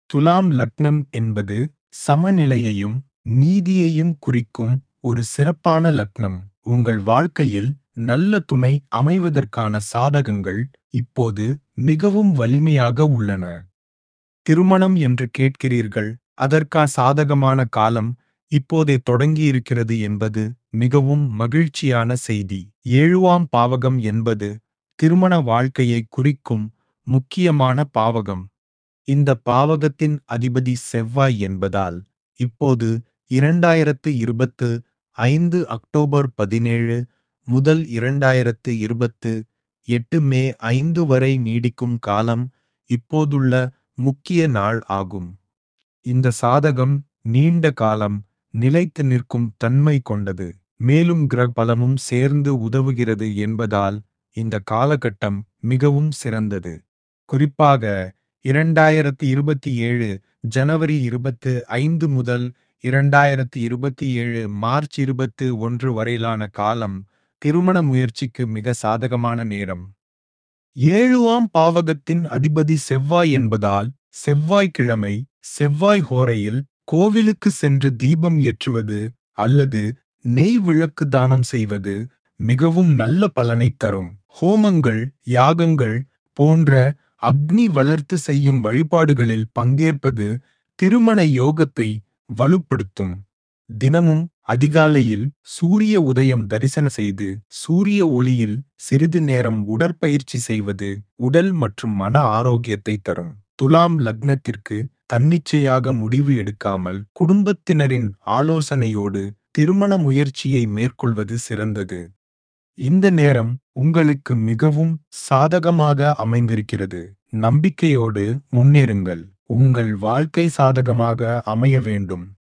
துலாம் லக்னம் என்பது சமநிலையையும் நீதியையும் குறிக்கும் ஒரு சிறப்பான லக்னம் உங்கள் வாழ்க்கையில் நல்ல துணை அமைவதற்கான சாதகங்கள் இப்போது மிகவும் வலிமையாக உள்ளன திருமணம் என்று கேட்கிறீர்கள் அதற்கா சாதகமான காலம் இப்போதே தொடங்கியிருக்கிறது என்பது மிகவும் மகிழ்ச்சியான செய்தி ஏழுவாம் பாவகம் என்பது திருமண வாழ்க்கையை குறிக்கும் முக்கியமான பாவகம் இந்த பாவகத்தின் அதிபதி செவ்வாய் என்பதால் இப்போது இரண்டாயிரத்து இருபத்து ஐந்து அக்டோபர் பதினேழு முதல் இரண்டாயிரத்து இருபத்து எட்டு மே ஐந்து வரை நீடிக்கும் காலம் இப்போதுள்ள முக்கிய நாள் ஆகும் இந்த சாதகம் நீண்ட காலம் நிலைத்து நிற்கும் தன்மை கொண்டது மேலும் கிரக பலமும் சேர்ந்து உதவுகிறது என்பதால் இந்த காலகட்டம் மிகவும் சிறந்தது குறிப்பாக இரண்டாயிரத்தி இருபத்தி ஏழு ஜனவரி இருபத்து ஐந்து முதல் இரண்டாயிரத்தி இருபத்தி ஏழு மார்ச் இருபத்து ஒன்று வரையிலான காலம் திருமண முயற்சிக்கு மிக சாதகமான நேரம் ஏழுவாம் பாவகத்தின் அதிபதி செவ்வாய் என்பதால் செவ்வாய்க்கிழமை செவ்வாய் ஹோரையில் கோவிலுக்கு சென்று தீபம் ஏற்றுவது அல்லது நெய் விளக்கு தானம் செய்வது மிகவும் நல்ல பலனை தரும் ஹோமங்கள் யாகங்கள் போன்ற அக்னி வளர்த்து செய்யும் வழிபாடுகளில் பங்கேற்பது திருமண யோகத்தை வலுப்படுத்தும் தினமும் அதிகாலையில் சூரிய உதயம் தரிசன செய்து சூரிய ஒளியில் சிறிது நேரம் உடற்பயிற்சி செய்வது உடல் மற்றும் மன ஆரோக்கியத்தை தரும் துலாம் லக்னத்திற்கு தன்னிச்சையாக முடிவு எடுக்காமல் குடும்பத்தினரின் ஆலோசனையோடு திருமண முயற்சியை மேற்கொள்வது சிறந்தது இந்த நேரம் உங்களுக்கு மிகவும் சாதகமாக அமைந்திருக்கிறது நம்பிக்கையோடு முன்னேறுங்கள் உங்கள் வாழ்க்கை சாதகமாக அமைய வேண்டும்